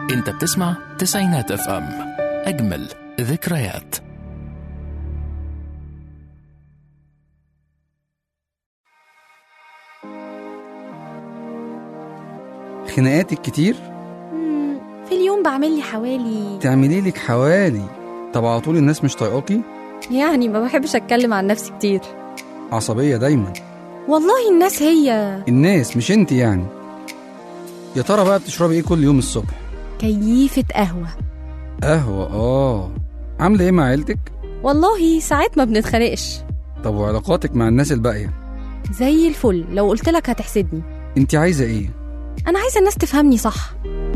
انت بتسمع تسعينات اف ام اجمل ذكريات خناقاتك كتير مم، في اليوم بعمل لي حوالي تعملي لك حوالي طب على طول الناس مش طايقاكي يعني ما بحبش اتكلم عن نفسي كتير عصبية دايما والله الناس هي الناس مش انت يعني يا ترى بقى بتشربي ايه كل يوم الصبح كيفة قهوة قهوة اه عاملة ايه مع عيلتك والله ساعات ما بنتخانقش طب وعلاقاتك مع الناس الباقية زي الفل لو قلت لك هتحسدني انت عايزة ايه انا عايزة الناس تفهمني صح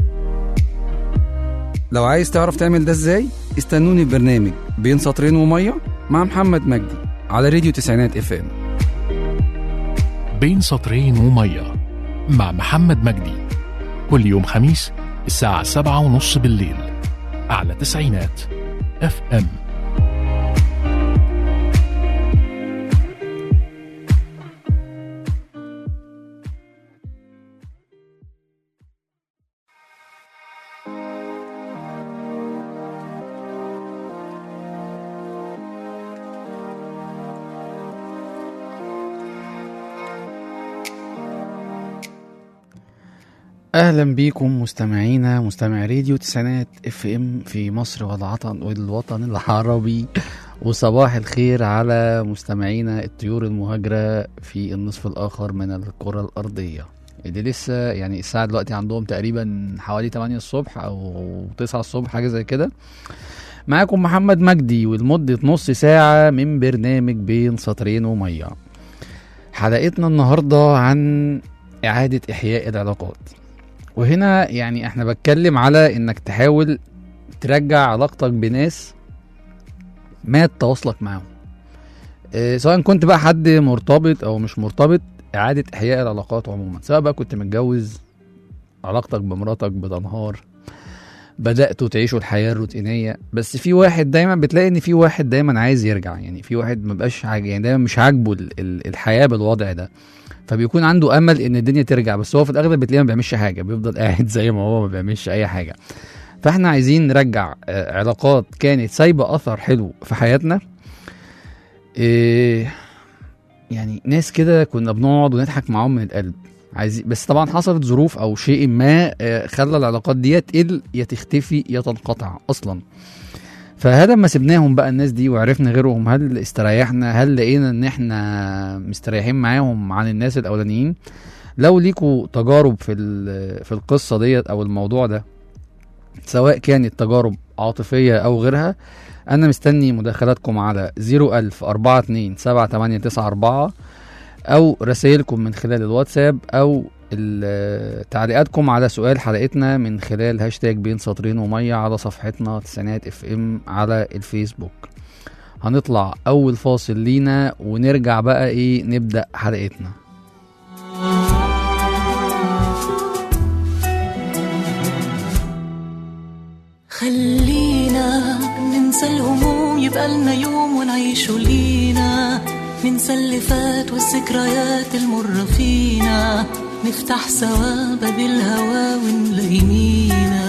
لو عايز تعرف تعمل ده ازاي استنوني في برنامج بين سطرين ومية مع محمد مجدي على راديو تسعينات اف ام بين سطرين ومية مع محمد مجدي كل يوم خميس الساعة سبعة ونص بالليل على تسعينات اف ام اهلا بيكم مستمعينا مستمع راديو تسعينات اف ام في مصر والعطن والوطن العربي وصباح الخير على مستمعينا الطيور المهاجرة في النصف الآخر من الكرة الأرضية اللي لسه يعني الساعة دلوقتي عندهم تقريبا حوالي 8 الصبح أو 9 الصبح حاجة زي كده معاكم محمد مجدي ولمدة نص ساعة من برنامج بين سطرين ومية حلقتنا النهاردة عن إعادة إحياء العلاقات وهنا يعني احنا بتكلم على انك تحاول ترجع علاقتك بناس مات تواصلك معاهم اه سواء كنت بقى حد مرتبط او مش مرتبط اعادة احياء العلاقات عموما سواء بقى كنت متجوز علاقتك بمراتك بتنهار بدأتوا تعيشوا الحياة الروتينية بس في واحد دايما بتلاقي ان في واحد دايما عايز يرجع يعني في واحد مبقاش عاج... يعني دايما مش عاجبه ال- ال- الحياة بالوضع ده فبيكون عنده امل ان الدنيا ترجع بس هو في الاغلب بتلاقيه ما بيعملش حاجه بيفضل قاعد زي ما هو ما بيعملش اي حاجه فاحنا عايزين نرجع آه، علاقات كانت سايبه اثر حلو في حياتنا إيه يعني ناس كده كنا بنقعد ونضحك معاهم من القلب عايزين بس طبعا حصلت ظروف او شيء ما آه، خلى العلاقات دي تقل يا تختفي يا تنقطع اصلا فهذا ما سيبناهم بقى الناس دي وعرفنا غيرهم هل استريحنا هل لقينا ان احنا مستريحين معاهم عن الناس الاولانيين لو ليكوا تجارب في ال- في القصه ديت او الموضوع ده سواء كانت تجارب عاطفيه او غيرها انا مستني مداخلاتكم على 01000 42 7894 او رسائلكم من خلال الواتساب او ال- تعليقاتكم على سؤال حلقتنا من خلال هاشتاج بين سطرين ومية على صفحتنا تسعينات اف ام على الفيسبوك هنطلع اول فاصل لينا ونرجع بقى ايه نبدأ حلقتنا خلينا ننسى الهموم يبقى لنا يوم ونعيشه لينا ننسى اللي فات والذكريات المرة فينا نفتح سوا باب الهوى ونلاقينا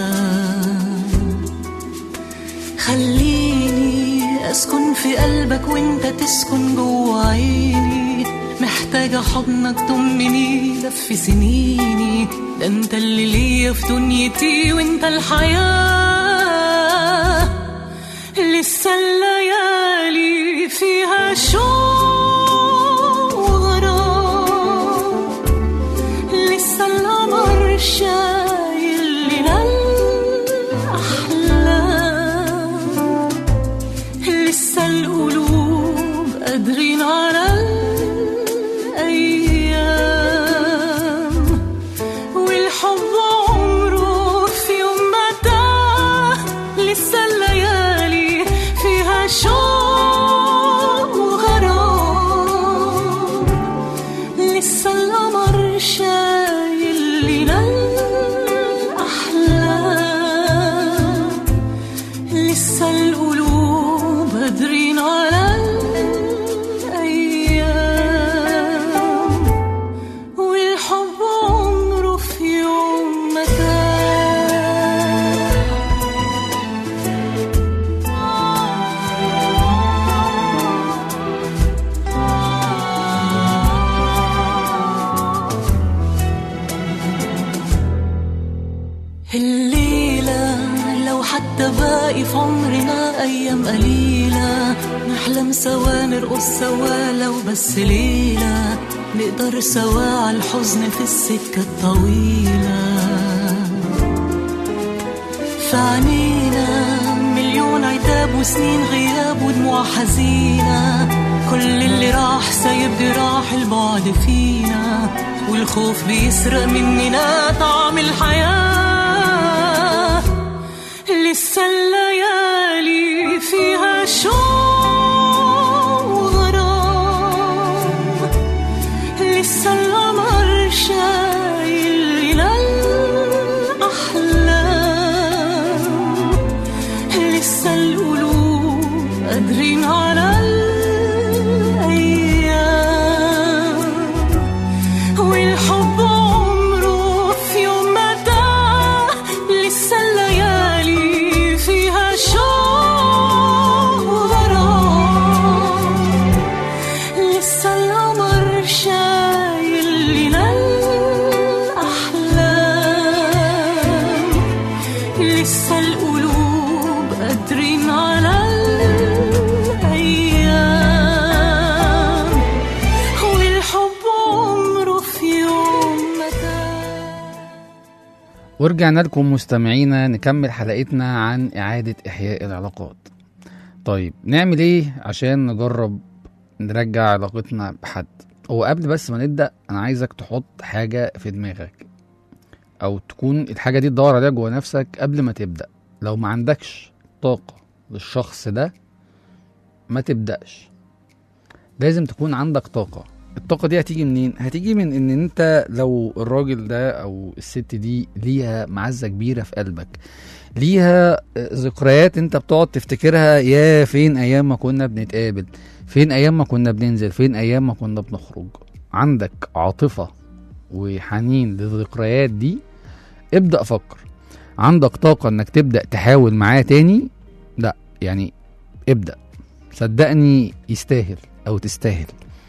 خليني اسكن في قلبك وانت تسكن جوا عيني محتاجة حضنك طمني لف سنيني ده انت اللي ليا في دنيتي وانت الحياة لسه الليالي فيها شوق وغرام لسه القمر شايل لنا الأحلام لسه القلوب قادرين على الأيام والحب عمره في يوم ما تاه لسه الليالي فيها شوق وغرام باقي في عمرنا أيام قليلة نحلم سوا نرقص سوا لو بس ليلة نقدر سوا على الحزن في السكة الطويلة في عنينا مليون عتاب وسنين غياب ودموع حزينة كل اللي راح سايب جراح البعد فينا والخوف بيسرق مننا طعم الحياة لسه الليالي فيها شوق وغرام لسه القمر شايل لنا الأحلام لسه القلوب قادرين على الأيام والحب عمره في يوم ما تاه لسه الليالي فيها شوق وغرام لسه القمر شايل لنا الأحلام لسه القلوب قادرين على الأيام والحب عمره في يوم ما تاه ورجعنا لكم مستمعينا نكمل حلقتنا عن إعادة إحياء العلاقات طيب نعمل إيه عشان نجرب نرجع علاقتنا بحد هو قبل بس ما نبدأ أنا عايزك تحط حاجة في دماغك أو تكون الحاجة دي تدور عليها جوه نفسك قبل ما تبدأ لو ما عندكش طاقة للشخص ده ما تبدأش لازم تكون عندك طاقة الطاقة دي هتيجي منين؟ هتيجي من ان انت لو الراجل ده او الست دي ليها معزة كبيرة في قلبك ليها ذكريات انت بتقعد تفتكرها يا فين ايام ما كنا بنتقابل فين ايام ما كنا بننزل فين ايام ما كنا بنخرج عندك عاطفة وحنين للذكريات دي ابدأ فكر عندك طاقة انك تبدأ تحاول معاه تاني لا يعني ابدأ صدقني يستاهل او تستاهل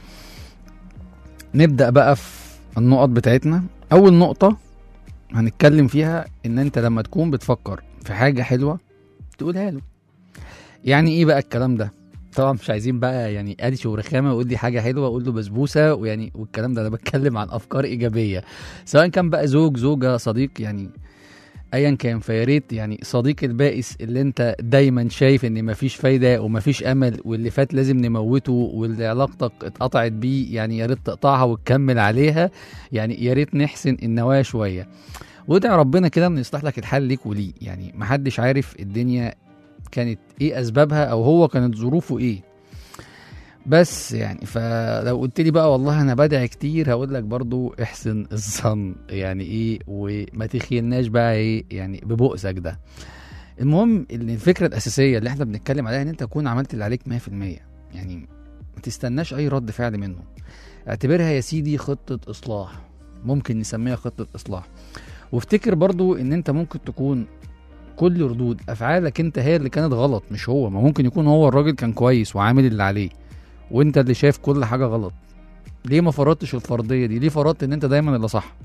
نبدأ بقى في النقط بتاعتنا أول نقطة هنتكلم فيها إن أنت لما تكون بتفكر في حاجة حلوة تقولها له يعني إيه بقى الكلام ده؟ طبعا مش عايزين بقى يعني قالش ورخامه ويقول لي حاجه حلوه اقول له بسبوسه ويعني والكلام ده انا بتكلم عن افكار ايجابيه سواء كان بقى زوج زوجه صديق يعني ايا كان فيا ريت يعني صديق البائس اللي انت دايما شايف ان مفيش فايده ومفيش امل واللي فات لازم نموته واللي علاقتك اتقطعت بيه يعني يا ريت تقطعها وتكمل عليها يعني يا ريت نحسن النوايا شويه وادعي ربنا كده انه يصلح لك الحال ليك وليه يعني محدش عارف الدنيا كانت ايه اسبابها او هو كانت ظروفه ايه بس يعني فلو قلت لي بقى والله انا بدعي كتير هقول لك برضو احسن الظن يعني ايه وما تخيلناش بقى ايه يعني ببؤسك ده المهم ان الفكره الاساسيه اللي احنا بنتكلم عليها ان انت تكون عملت اللي عليك 100% يعني ما تستناش اي رد فعل منه اعتبرها يا سيدي خطه اصلاح ممكن نسميها خطه اصلاح وافتكر برضو ان انت ممكن تكون كل ردود افعالك انت هي اللي كانت غلط مش هو ما ممكن يكون هو الراجل كان كويس وعامل اللي عليه وانت اللي شايف كل حاجه غلط ليه ما فرضتش الفرضيه دي ليه فرضت ان انت دايما اللي صح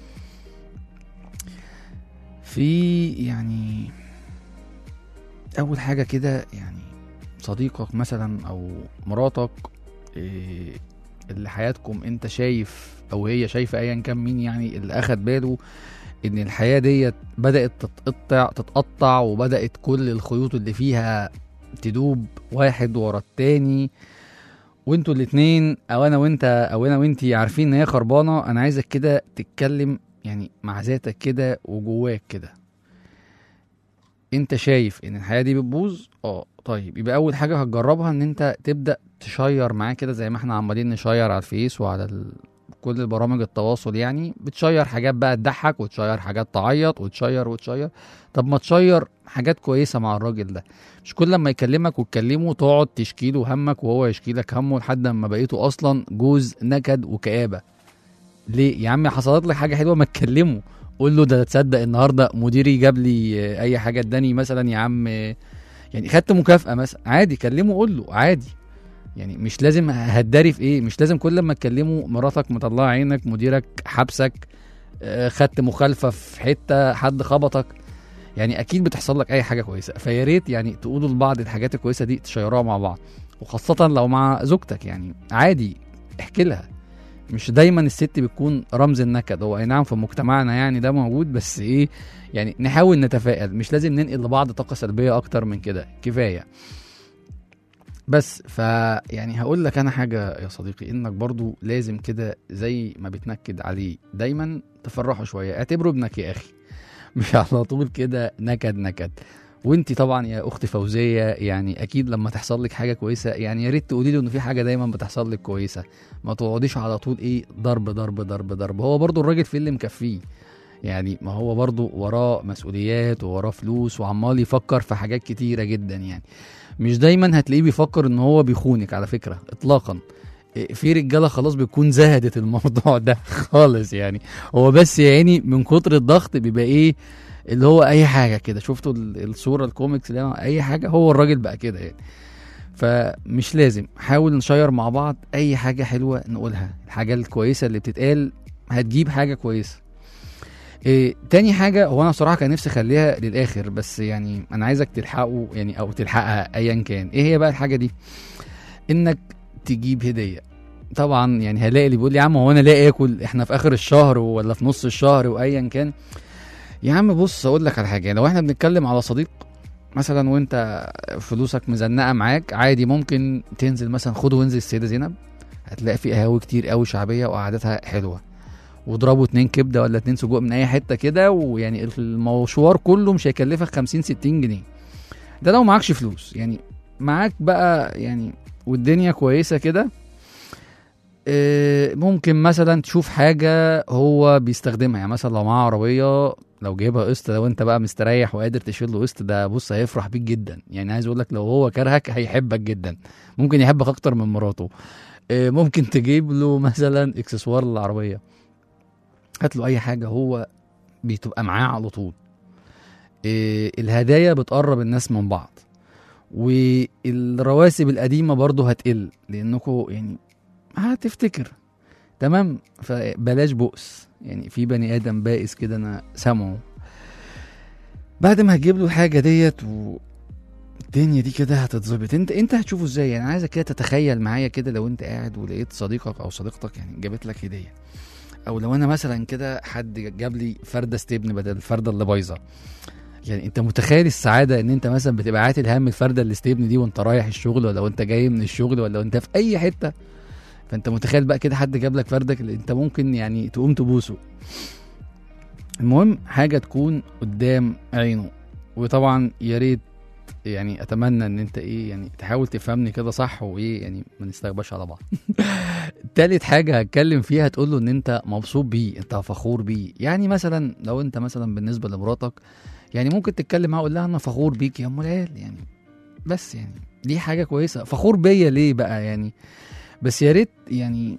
في يعني اول حاجه كده يعني صديقك مثلا او مراتك إيه اللي حياتكم انت شايف او هي شايفه ايا كان مين يعني اللي اخد باله ان الحياه ديت بدات تتقطع تتقطع وبدات كل الخيوط اللي فيها تدوب واحد ورا التاني وانتوا الاتنين او انا وانت او انا وانتي عارفين ان هي خربانه انا عايزك كده تتكلم يعني مع ذاتك كده وجواك كده انت شايف ان الحياه دي بتبوظ اه طيب يبقى اول حاجه هتجربها ان انت تبدا تشير معاه كده زي ما احنا عمالين نشير على الفيس وعلى ال... كل برامج التواصل يعني بتشير حاجات بقى تضحك وتشير حاجات تعيط وتشير وتشير طب ما تشير حاجات كويسه مع الراجل ده مش كل لما يكلمك وتكلمه تقعد تشكي له همك وهو يشكي لك همه لحد ما بقيته اصلا جوز نكد وكآبه ليه يا عم حصلت لك حاجه حلوه ما تكلمه قول له ده تصدق النهارده مديري جاب لي آه، اي حاجه اداني مثلا يا عم آه، يعني خدت مكافاه مثلا عادي كلمه قول له عادي يعني مش لازم هتداري في ايه مش لازم كل لما تكلمه مراتك مطلعه عينك مديرك حبسك آه، خدت مخالفه في حته حد خبطك يعني اكيد بتحصل لك اي حاجه كويسه فيا ريت يعني تقولوا لبعض الحاجات الكويسه دي تشيروها مع بعض وخاصه لو مع زوجتك يعني عادي احكي لها مش دايما الست بتكون رمز النكد هو اي نعم في مجتمعنا يعني ده موجود بس ايه يعني نحاول نتفائل مش لازم ننقل لبعض طاقه سلبيه اكتر من كده كفايه بس ف يعني هقول لك انا حاجه يا صديقي انك برضو لازم كده زي ما بتنكد عليه دايما تفرحه شويه اعتبره ابنك يا اخي مش على طول كده نكد نكد وانت طبعا يا اختي فوزيه يعني اكيد لما تحصل لك حاجه كويسه يعني يا ريت تقولي له ان في حاجه دايما بتحصل لك كويسه ما تقعديش على طول ايه ضرب ضرب ضرب ضرب هو برضو الراجل في اللي مكفيه يعني ما هو برضو وراه مسؤوليات ووراه فلوس وعمال يفكر في حاجات كتيره جدا يعني مش دايما هتلاقيه بيفكر ان هو بيخونك على فكره اطلاقا إيه، في رجاله خلاص بتكون زهدت الموضوع ده خالص يعني هو بس يعني من كتر الضغط بيبقى ايه اللي هو اي حاجه كده شفتوا ال- الصوره الكوميكس اللي هو اي حاجه هو الراجل بقى كده يعني فمش لازم حاول نشير مع بعض اي حاجه حلوه نقولها الحاجه الكويسه اللي بتتقال هتجيب حاجه كويسه إيه تاني حاجة هو أنا بصراحة كان نفسي أخليها للآخر بس يعني أنا عايزك تلحقه يعني أو تلحقها أيا كان إيه هي بقى الحاجة دي؟ إنك تجيب هدية طبعا يعني هلاقي اللي بيقول لي يا عم هو أنا لاقي آكل إحنا في آخر الشهر ولا في نص الشهر وأيا كان يا عم بص أقول لك على حاجة لو إحنا بنتكلم على صديق مثلا وأنت فلوسك مزنقة معاك عادي ممكن تنزل مثلا خده وانزل السيدة زينب هتلاقي في قهاوي كتير قوي شعبية وقعدتها حلوة واضربوا اتنين كبده ولا اتنين سجق من اي حته كده ويعني المشوار كله مش هيكلفك 50 60 جنيه ده لو معكش فلوس يعني معاك بقى يعني والدنيا كويسه كده آه، ممكن مثلا تشوف حاجه هو بيستخدمها يعني مثلا لو معاه عربيه لو جايبها قسط لو انت بقى مستريح وقادر تشيل له قسط ده بص هيفرح بيك جدا يعني عايز اقول لك لو هو كرهك هيحبك جدا ممكن يحبك اكتر من مراته آه، ممكن تجيب له مثلا اكسسوار للعربيه هات له اي حاجه هو بتبقى معاه على طول إيه الهدايا بتقرب الناس من بعض والرواسب القديمه برضه هتقل لانكم يعني هتفتكر تمام فبلاش بؤس يعني في بني ادم بائس كده انا سامعه بعد ما هتجيب له الحاجه ديت و الدنيا دي كده هتتظبط انت انت هتشوفه ازاي يعني عايزك كده تتخيل معايا كده لو انت قاعد ولقيت صديقك او صديقتك يعني جابت لك هديه او لو انا مثلا كده حد جاب لي فرده استبن بدل الفرده اللي بايظه يعني انت متخيل السعاده ان انت مثلا بتبقى عاتل هم الفرده اللي استبن دي وانت رايح الشغل ولا وانت جاي من الشغل ولا وانت في اي حته فانت متخيل بقى كده حد جاب لك فردك اللي انت ممكن يعني تقوم تبوسه المهم حاجه تكون قدام عينه وطبعا يا ريت يعني اتمنى ان انت ايه يعني تحاول تفهمني كده صح وايه يعني ما نستغباش على بعض تالت حاجة هتكلم فيها تقول له ان انت مبسوط بيه انت فخور بيه يعني مثلا لو انت مثلا بالنسبة لمراتك يعني ممكن تتكلم معاها قول لها انا فخور بيك يا ام العيال يعني بس يعني دي حاجة كويسة فخور بيا ليه بقى يعني بس يا ريت يعني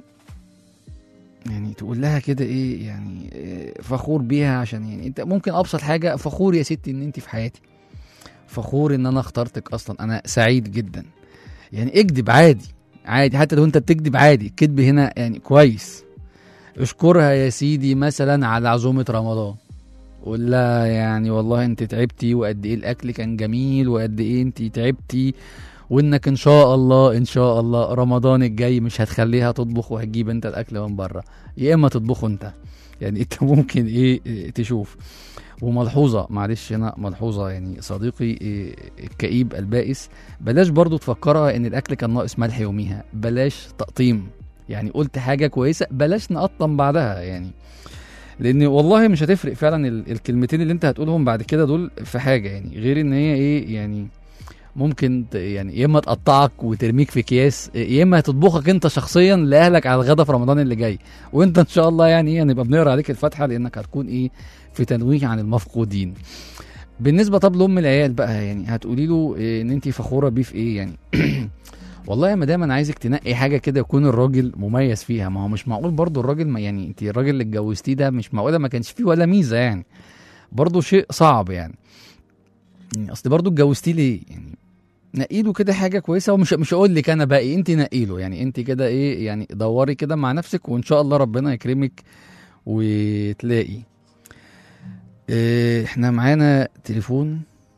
يعني تقول لها كده ايه يعني إيه فخور بيها عشان يعني انت ممكن ابسط حاجة فخور يا ستي ان انت في حياتي فخور ان انا اخترتك اصلا انا سعيد جدا يعني اكذب عادي عادي حتى لو انت بتكذب عادي الكذب هنا يعني كويس اشكرها يا سيدي مثلا على عزومة رمضان قول لها يعني والله انت تعبتي وقد ايه الاكل كان جميل وقد ايه انت تعبتي وانك ان شاء الله ان شاء الله رمضان الجاي مش هتخليها تطبخ وهتجيب انت الاكل من بره يا اما تطبخه انت يعني انت ممكن ايه إيه تشوف وملحوظه معلش هنا ملحوظه يعني صديقي إيه الكئيب البائس بلاش برضو تفكرها ان الاكل كان ناقص ملح يوميها بلاش تقطيم يعني قلت حاجه كويسه بلاش نقطم بعدها يعني لان والله مش هتفرق فعلا ال- الكلمتين اللي انت هتقولهم بعد كده دول في حاجه يعني غير ان هي ايه يعني ممكن ت- يعني يا اما تقطعك وترميك في اكياس يا اما هتطبخك انت شخصيا لاهلك على الغدا في رمضان اللي جاي وانت ان شاء الله يعني ايه هنبقى بنقرا عليك الفاتحه لانك هتكون ايه في تنويه عن المفقودين بالنسبه طب لام العيال بقى يعني هتقولي له إيه ان انت فخوره بيه في ايه يعني والله يا مدام انا عايزك تنقي حاجه كده يكون الراجل مميز فيها ما هو مش معقول برضو الراجل ما يعني انت الراجل اللي اتجوزتيه ده مش معقوله ما كانش فيه ولا ميزه يعني برضو شيء صعب يعني يعني اصل برضو اتجوزتيه ليه يعني نقي له كده حاجه كويسه ومش مش هقول لك انا بقى إيه انت نقي له يعني انت كده ايه يعني دوري كده مع نفسك وان شاء الله ربنا يكرمك وتلاقي إيه، احنا معانا تليفون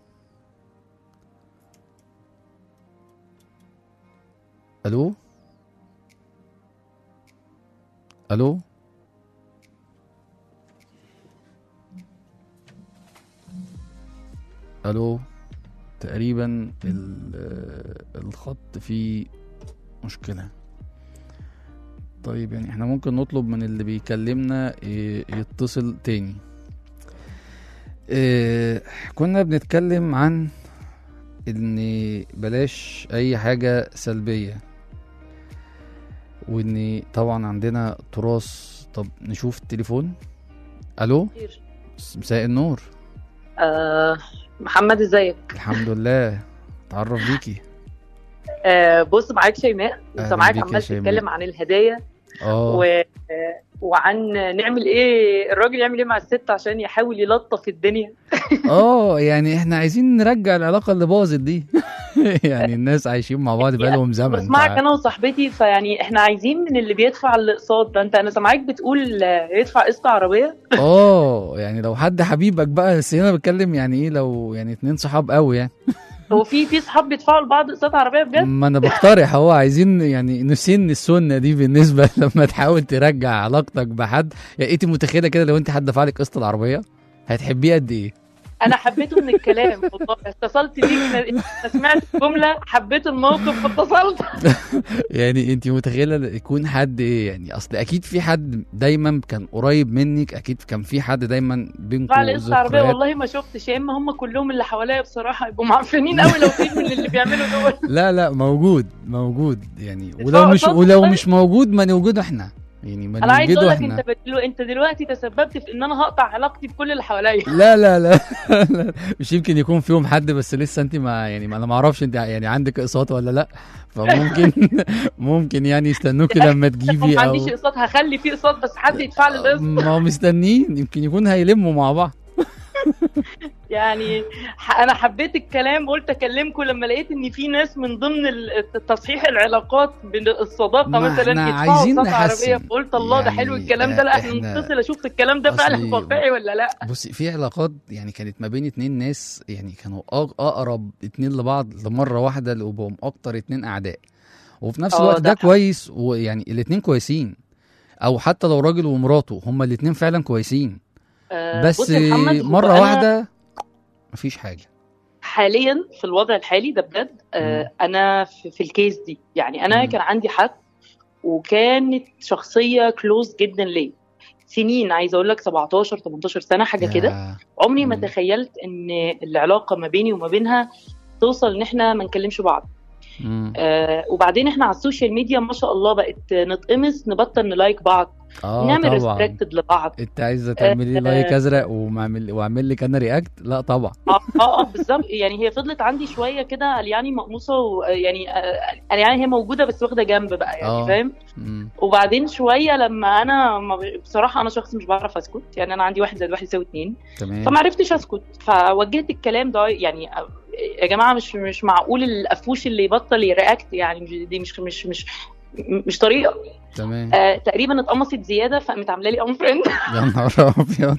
الو الو الو تقريبا ال- الخط فيه مشكلة طيب يعني احنا ممكن نطلب من اللي بيكلمنا ي- يتصل تاني اه كنا بنتكلم عن ان بلاش اي حاجة سلبية وان طبعا عندنا تراث طب نشوف التليفون الو مساء النور آه محمد ازيك الحمد لله تعرف بيكي آه بص معاك شيماء أهلاً سامعاك بيك يا عمال شيماء. تتكلم عن الهدايا اه و... آه، وعن نعمل ايه الراجل يعمل ايه مع الست عشان يحاول يلطف الدنيا اه يعني احنا عايزين نرجع العلاقه اللي باظت دي يعني الناس عايشين مع بعض بقالهم زمن بسمعك فع- انا وصاحبتي فيعني احنا عايزين من اللي بيدفع الاقساط ده انت انا سامعاك بتقول آه، يدفع قسط عربيه اه يعني لو حد حبيبك بقى بس هنا بتكلم يعني ايه لو يعني اتنين صحاب قوي يعني هو في في صحاب بيدفعوا لبعض اقساط عربيه بجد ما انا بقترح هو عايزين يعني نسن السنه دي بالنسبه لما تحاول ترجع علاقتك بحد يعني انت متخيله كده لو انت حد دفع لك قسط العربيه هتحبيه قد ايه انا حبيته من الكلام والله اتصلت بيك أنا سمعت الجمله حبيت الموقف فاتصلت يعني انت متخيله يكون حد ايه يعني اصل اكيد في حد دايما كان قريب منك اكيد كان في حد دايما بينكم على قسط عربيه ذكريات والله ما شفتش يا اما هم كلهم اللي حواليا بصراحه يبقوا معفنين قوي لو في من اللي بيعملوا دول لا لا موجود موجود يعني ولو ادفعوا مش قسط ولو والله. مش موجود ما نوجده احنا يعني ما انا عايز اقول نوجده لك احنا انت بدلو انت دلوقتي تسببت في ان انا هقطع علاقتي بكل اللي حواليا لا لا لا لا، مش يمكن يكون فيهم حد بس لسه انت ما يعني ما انا ما اعرفش انت يعني عندك اقساط ولا لا فممكن ممكن يعني يستنوكي لما تجيبي ما او عنديش اقساط هخلي فيه اقساط بس حد يدفع لي القسط ما هو مستنيين يمكن يكون هيلموا مع بعض يعني ح- انا حبيت الكلام قلت اكلمكم لما لقيت ان في ناس من ضمن ال- تصحيح العلاقات بين الصداقه ما مثلا احنا يدفعوا عايزين اقساط نحسن. عربيه فقلت الله ده حلو يعني الكلام ده لا احنا احنا- نتصل اشوف الكلام ده فعلا أصلي- واقعي ولا لا بصي في علاقات يعني كانت ما بين اتنين ناس يعني كانوا أق- اقرب اتنين لبعض لمره واحده اللي بقوا اكتر اتنين اعداء وفي نفس اه الوقت ده ده كويس ويعني الاتنين كويسين او حتى لو راجل ومراته هما الاتنين فعلا كويسين آه، بس بص يا محمد، هو مره أنا واحده مفيش حاجه حاليا في الوضع الحالي ده بجد آه انا في, في الكيس دي يعني انا مم. كان عندي حد وكانت شخصيه كلوز جدا ليا سنين عايزه اقول لك 17 18 سنه حاجه كده يا- عمري ما مم. تخيلت ان العلاقه ما بيني وما بينها توصل ان احنا ما نكلمش بعض مم. آه وبعدين احنا على السوشيال ميديا ما شاء الله بقت نتقمص نبطل نلايك بعض اه نعمل طبعا ريستريكتد لبعض انت عايزه تعملي آه، لايك ازرق ومعمل واعمل لك انا رياكت لا طبعا اه اه آه، بالظبط يعني هي فضلت عندي شويه كده يعني مقموصه ويعني آه يعني هي موجوده بس واخده جنب بقى يعني آه. فاهم مم. وبعدين شويه لما انا ما ب- بصراحه انا شخص مش بعرف اسكت يعني انا عندي واحد زائد واحد يساوي اتنين تمام فما عرفتش اسكت فوجهت الكلام ده يعني آه، يا جماعه مش مش معقول القفوش اللي يبطل يرياكت يعني مش- دي مش مش مش مش طريقه تمام آه تقريبا اتقمصت زياده فقامت عامله لي انفريند يا نهار ابيض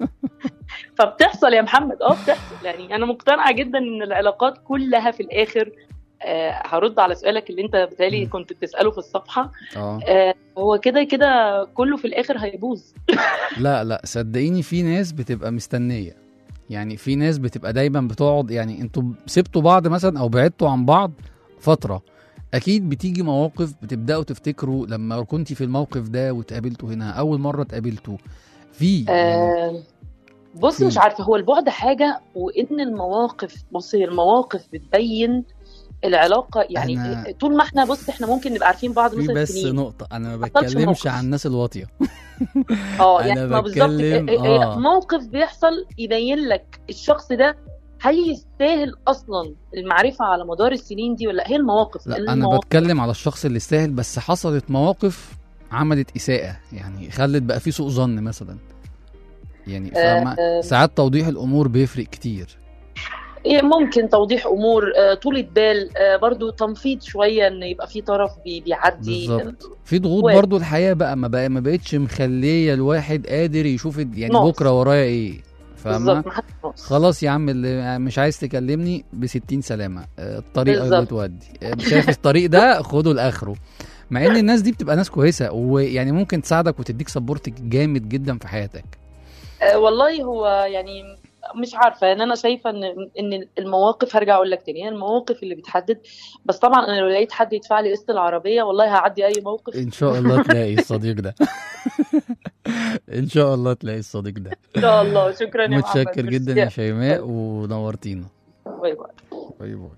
فبتحصل يا محمد اه بتحصل يعني انا مقتنعه جدا ان العلاقات كلها في الاخر آه هرد على سؤالك اللي انت بتالي مم. كنت بتساله في الصفحه اه آه هو كده كده كله في الاخر هيبوظ لا لا صدقيني في ناس بتبقى مستنيه يعني في ناس بتبقى دايما بتقعد يعني انتوا سبتوا بعض مثلا او بعدتوا عن بعض فتره اكيد بتيجي مواقف بتبداوا تفتكروا لما كنتي في الموقف ده واتقابلتوا هنا اول مره اتقابلتوا في يعني آه بص في- مش عارفه هو البعد حاجه وان المواقف بص هي المواقف بتبين العلاقه يعني أنا- طول ما احنا بص احنا ممكن نبقى عارفين بعض في مثلا بس سنين نقطه انا ما حصلش بتكلمش موقف. عن الناس الواطيه اه أنا يعني ما بالظبط بتكلم- إيه- إيه- آه. موقف بيحصل يبين لك الشخص ده هل يستاهل اصلا المعرفه على مدار السنين دي ولا هي المواقف لا لأن انا المواقف- بتكلم على الشخص اللي يستاهل بس حصلت مواقف عملت اساءه يعني خلت بقى في سوء ظن مثلا يعني فاهمة آه، ساعات توضيح الامور بيفرق كتير إيه ممكن توضيح امور آه، طولة بال آه، برضو تنفيض شويه ان يبقى في طرف بي- بيعدي بالظبط في ضغوط وارد. برضو الحياه بقى ما بقى ما بقتش مخليه الواحد قادر يشوف ال- يعني نقص. بكره ورايا ايه بالظبط فاهمه ما حدش ناقص. خلاص يا عم اللي مش عايز تكلمني ب 60 سلامه آه، الطريق اللي بالظبط. تودي آه، شايف الطريق ده خده لاخره مع ان الناس دي بتبقى ناس كويسه ويعني ممكن تساعدك وتديك سبورت جامد جدا في حياتك آه، والله هو يعني مش عارفه يعني انا شايفه ان ان المواقف هرجع اقول لك تاني هي المواقف اللي بتحدد بس طبعا انا لو لقيت حد يدفع لي قسط العربيه والله هعدي اي موقف ان شاء الله تلاقي الصديق ده ان شاء الله تلاقي الصديق ده ان شاء الله شكرا يا محمد متشكر جدا يا ميرسي. شيماء ونورتينا باي باي باي باي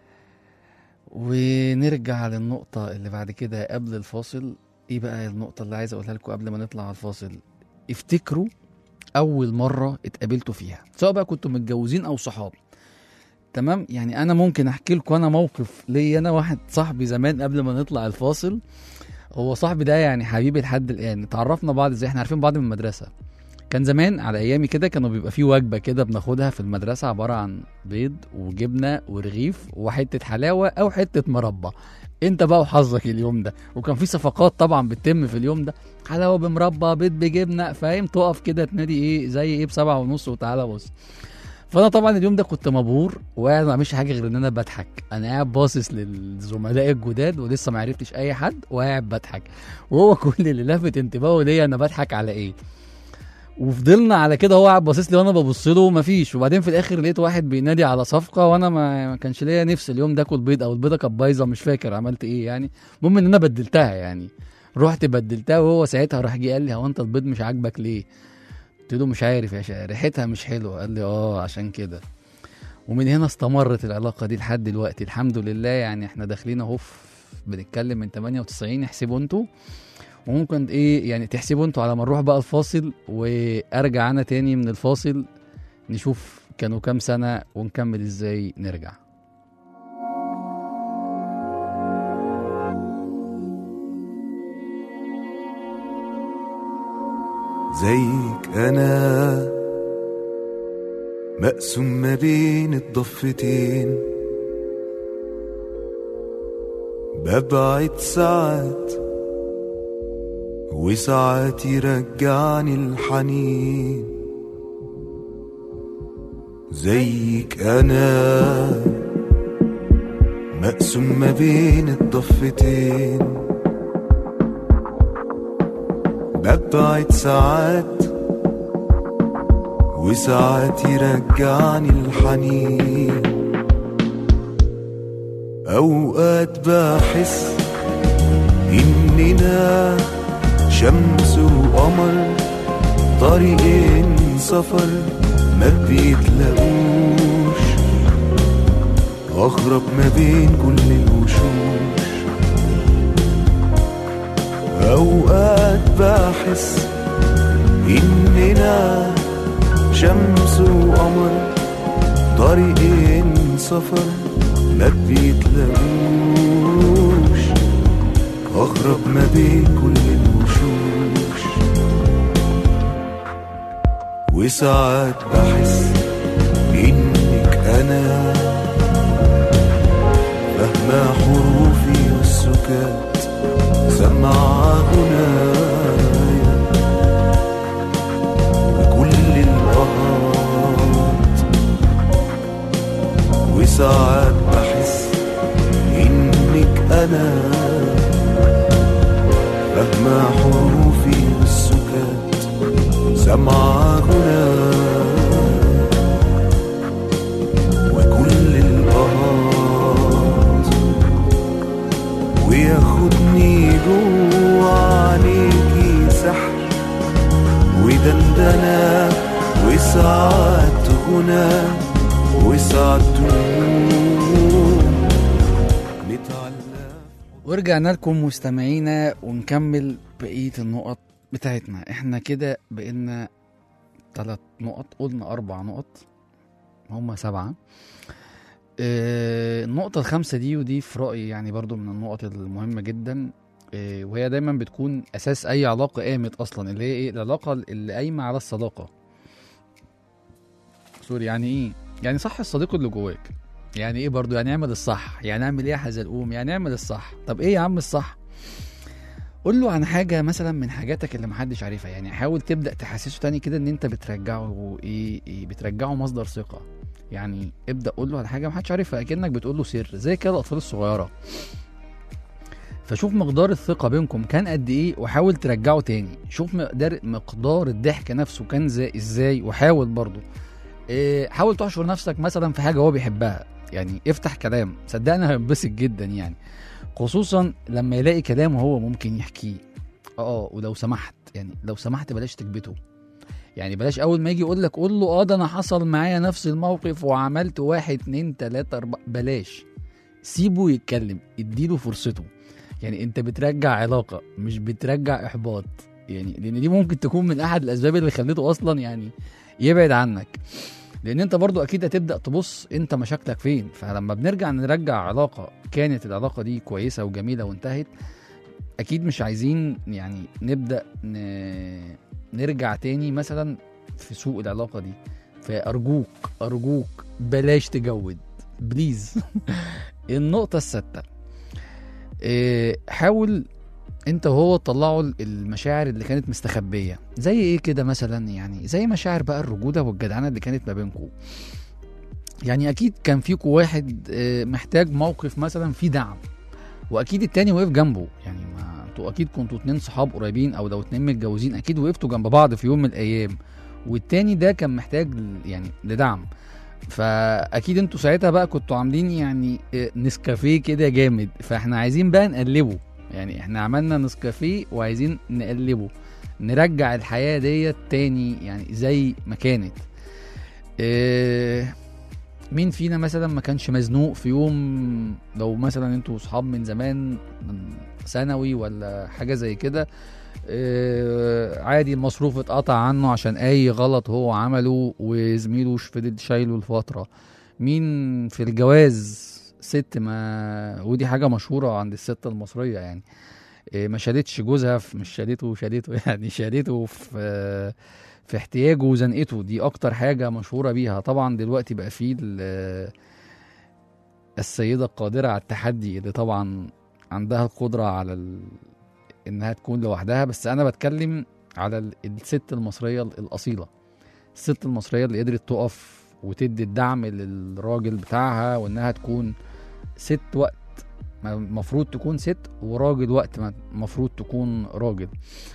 ونرجع للنقطة اللي بعد كده قبل الفاصل ايه بقى النقطة اللي عايز اقولها لكم قبل ما نطلع على الفاصل افتكروا اول مرة اتقابلتوا فيها سواء بقى كنتوا متجوزين او صحاب تمام يعني انا ممكن احكي لكم انا موقف ليا انا واحد صاحبي زمان قبل ما نطلع الفاصل هو صاحبي ده يعني حبيبي لحد الان اتعرفنا بعض ازاي احنا عارفين بعض من المدرسة كان زمان على ايامي كده كانوا بيبقى في وجبه كده بناخدها في المدرسه عباره عن بيض وجبنه ورغيف وحته حلاوه او حته مربى انت بقى وحظك اليوم ده وكان في صفقات طبعا بتتم في اليوم ده حلاوه بمربى بيض بجبنه فاهم تقف كده تنادي ايه زي ايه بسبعة ونص وتعالى بص فانا طبعا اليوم ده كنت مبهور وقاعد ما بعملش حاجه غير ان انا بضحك انا قاعد باصص للزملاء الجداد ولسه ما عرفتش اي حد وقاعد بضحك وهو كل اللي لافت انتباهه ليا انا بضحك على ايه وفضلنا على كده هو قاعد باصص لي وانا ببص له مفيش وبعدين في الاخر لقيت واحد بينادي على صفقه وانا ما, ما كانش ليا نفس اليوم ده اكل بيض او البيضه كانت بايظه مش فاكر عملت ايه يعني المهم ان انا بدلتها يعني رحت بدلتها وهو ساعتها راح جه قال لي هو انت البيض مش عاجبك ليه؟ قلت له مش عارف يا شا ريحتها مش حلوه قال لي اه عشان كده ومن هنا استمرت العلاقه دي لحد دلوقتي الحمد لله يعني احنا داخلين اهو في- بنتكلم من 98 احسبوا انتوا وممكن ايه يعني تحسبوا انتوا على ما نروح بقى الفاصل وارجع انا تاني من الفاصل نشوف كانوا كام سنه ونكمل ازاي نرجع زيك انا مقسوم ما بين الضفتين ببعد ساعات وساعات يرجعني الحنين زيك انا مقسوم ما بين الضفتين ببعد ساعات وساعات يرجعني الحنين أوقات بحس إننا شمس وقمر طريقين سفر ما بيتلاقوش أغرب ما بين كل الوشوش أوقات بحس إننا شمس وقمر طريقين سفر ما بيتلاقوش أغرب ما بين كل الوشوش وساعات بحس إنك أنا فاهمة حروفي والسكات سمع غنايا بكل الأهات وساعات بحس إنك أنا فاهمة حروفي والسكات سمع غنايا وكل الأهات وياخدني جوا عليكي سحر ودندنة وساعات غنى وساعات دموع نتعلم ورجعنا لكم مستمعينا ونكمل بقية النقط بتاعتنا احنا كده بقينا ثلاث نقط قلنا أربع نقط هما سبعة اه النقطة الخامسة دي ودي في رأيي يعني برضو من النقط المهمة جدا اه وهي دايما بتكون أساس أي علاقة قامت أصلا اللي هي إيه العلاقة اللي قايمة على الصداقة سوري يعني إيه يعني صح الصديق اللي جواك يعني ايه برضو يعني اعمل الصح يعني اعمل ايه يا حزلقوم يعني اعمل الصح طب ايه يا عم الصح قول له عن حاجه مثلا من حاجاتك اللي محدش عارفها يعني حاول تبدا تحسسه تاني كده ان انت بترجعه ايه, إيه بترجعه مصدر ثقه يعني ابدا قول له على حاجه محدش عارفها اكنك بتقول له سر زي كده الاطفال الصغيره فشوف مقدار الثقه بينكم كان قد ايه وحاول ترجعه تاني شوف مقدار مقدار الضحك نفسه كان زي ازاي وحاول برضه إيه حاول تحشر نفسك مثلا في حاجه هو بيحبها يعني افتح كلام صدقني هينبسط جدا يعني خصوصا لما يلاقي كلام هو ممكن يحكيه اه ولو سمحت يعني لو سمحت بلاش تكبته يعني بلاش اول ما يجي يقول لك قول له اه ده انا حصل معايا نفس الموقف وعملت واحد اتنين تلاته اربعه بلاش سيبه يتكلم اديله فرصته يعني انت بترجع علاقه مش بترجع احباط يعني لان دي ممكن تكون من احد الاسباب اللي خليته اصلا يعني يبعد عنك لان انت برضو اكيد هتبدا تبص انت مشاكلك فين فلما بنرجع نرجع علاقه كانت العلاقه دي كويسه وجميله وانتهت اكيد مش عايزين يعني نبدا ن... نرجع تاني مثلا في سوق العلاقه دي فارجوك ارجوك بلاش تجود بليز النقطه السادسه إيه، حاول انت وهو تطلعوا المشاعر اللي كانت مستخبيه زي ايه كده مثلا يعني زي مشاعر بقى الرجوله والجدعنه اللي كانت ما بينكم يعني اكيد كان فيكم واحد آه، محتاج موقف مثلا فيه دعم واكيد التاني وقف جنبه يعني ما انتوا اكيد كنتوا اتنين صحاب قريبين او لو اتنين متجوزين اكيد وقفتوا جنب بعض في يوم من الايام والتاني ده كان محتاج ل- يعني لدعم فاكيد انتوا ساعتها بقى كنتوا عاملين يعني آه، نسكافيه كده جامد فاحنا عايزين بقى نقلبه يعني احنا عملنا نسكافيه وعايزين نقلبه نرجع الحياة ديت تاني يعني زي ما كانت إيه مين فينا مثلا ما كانش مزنوق في يوم لو مثلا انتوا صحاب من زمان من ثانوي ولا حاجة زي كده إيه عادي المصروف اتقطع عنه عشان اي غلط هو عمله وزميله فضل شايله لفترة مين في الجواز ست ما ودي حاجة مشهورة عند الست المصرية يعني إيه، ما شالتش جوزها في مش شالته شالته يعني شالته في في احتياجه وزنقته دي اكتر حاجة مشهورة بيها طبعا دلوقتي بقى فيه ال- السيدة القادرة على التحدي اللي طبعا عندها القدرة على ال... انها تكون لوحدها بس انا بتكلم على ال- الست المصرية الأصيلة الست المصرية اللي قدرت تقف وتدي الدعم للراجل بتاعها وانها تكون ست وقت ما المفروض تكون ست وراجل وقت ما المفروض تكون راجل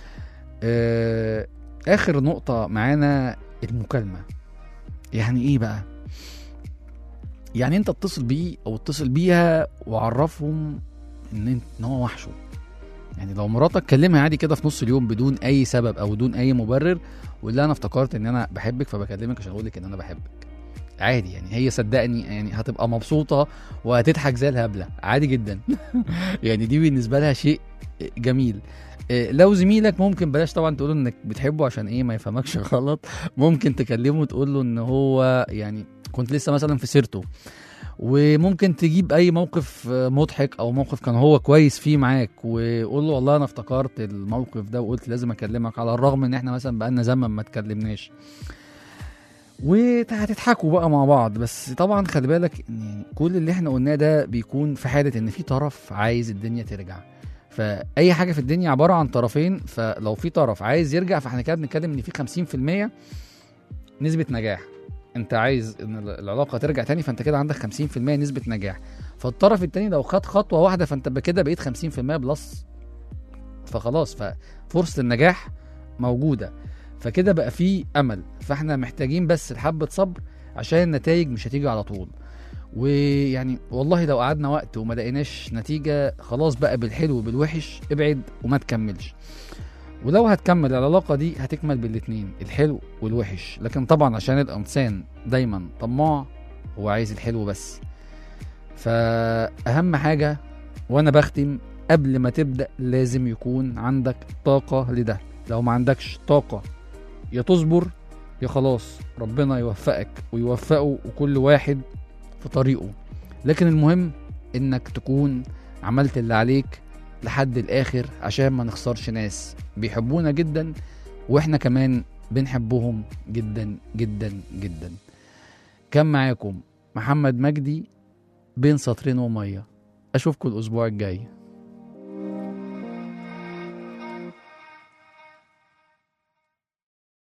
آه اخر نقطة معانا المكالمة يعني ايه بقى يعني انت اتصل بيه او اتصل بيها وعرفهم ان انت ان هو وحشه يعني لو مراتك كلمها عادي كده في نص اليوم بدون اي سبب او بدون اي مبرر وقول لها انا افتكرت ان انا بحبك فبكلمك عشان اقول لك ان انا بحبك عادي يعني هي صدقني يعني هتبقى مبسوطه وهتضحك زي الهبله عادي جدا يعني دي بالنسبه لها شيء جميل إيه، لو زميلك ممكن بلاش طبعا تقول انك بتحبه عشان ايه ما يفهمكش غلط ممكن تكلمه تقول له ان هو يعني كنت لسه مثلا في سيرته وممكن تجيب اي موقف آه، مضحك او موقف كان هو كويس فيه معاك وقول له والله انا افتكرت الموقف ده وقلت لازم اكلمك على الرغم ان احنا مثلا بقالنا زمن ما اتكلمناش وهتضحكوا بقى مع بعض بس طبعا خلي بالك ان يعني كل اللي احنا قلناه ده بيكون في حاله ان في طرف عايز الدنيا ترجع فاي حاجه في الدنيا عباره عن طرفين فلو في طرف عايز يرجع فاحنا كده بنتكلم ان في 50% نسبه نجاح انت عايز ان العلاقه ترجع تاني فانت كده عندك 50% نسبه نجاح فالطرف التاني لو خد خطوه واحده فانت كده بقيت 50% بلس فخلاص ففرصه النجاح موجوده فكده بقى في امل فاحنا محتاجين بس حبه صبر عشان النتائج مش هتيجي على طول ويعني والله لو قعدنا وقت وما لقيناش نتيجه خلاص بقى بالحلو وبالوحش ابعد وما تكملش ولو هتكمل العلاقه دي هتكمل بالاتنين الحلو والوحش لكن طبعا عشان الانسان دايما طماع هو عايز الحلو بس فاهم حاجه وانا بختم قبل ما تبدا لازم يكون عندك طاقه لده لو ما عندكش طاقه يا تصبر يا خلاص ربنا يوفقك ويوفقه وكل واحد في طريقه لكن المهم انك تكون عملت اللي عليك لحد الاخر عشان ما نخسرش ناس بيحبونا جدا واحنا كمان بنحبهم جدا جدا جدا كان معاكم محمد مجدي بين سطرين وميه اشوفكم الاسبوع الجاي